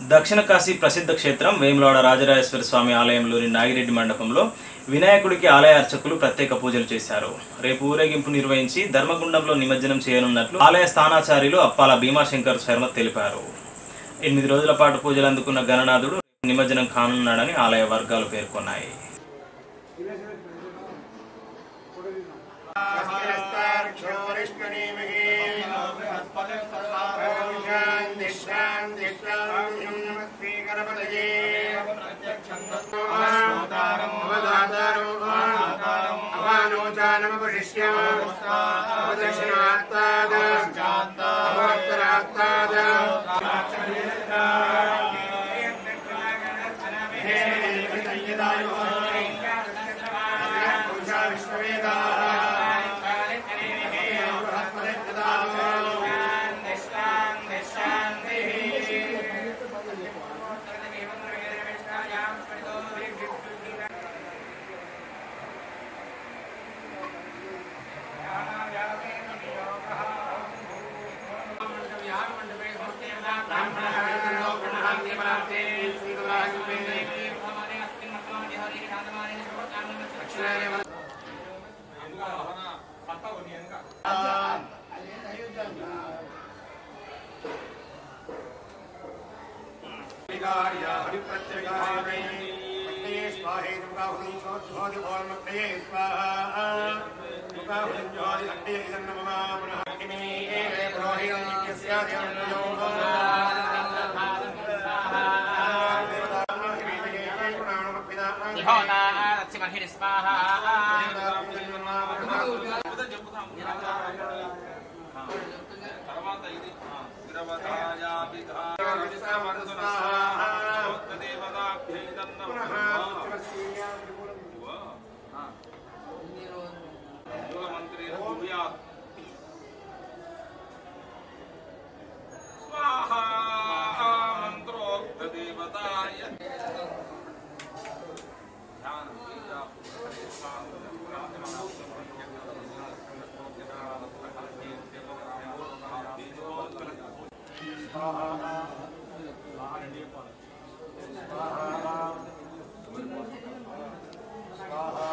దక్షిణ కాశీ ప్రసిద్ధ క్షేత్రం వేములవాడ రాజరాజేశ్వర స్వామి ఆలయంలోని నాగిరెడ్డి మండపంలో వినాయకుడికి ఆలయ అర్చకులు ప్రత్యేక పూజలు చేశారు రేపు ఊరేగింపు నిర్వహించి ధర్మగుండంలో నిమజ్జనం చేయనున్నట్లు ఆలయ స్థానాచార్యులు అప్పాల భీమాశంకర్ శర్మ తెలిపారు ఎనిమిది రోజుల పాటు పూజలు అందుకున్న గణనాథుడు రేపు నిమజ్జనం కానున్నాడని ఆలయ వర్గాలు పేర్కొన్నాయి స్వాహ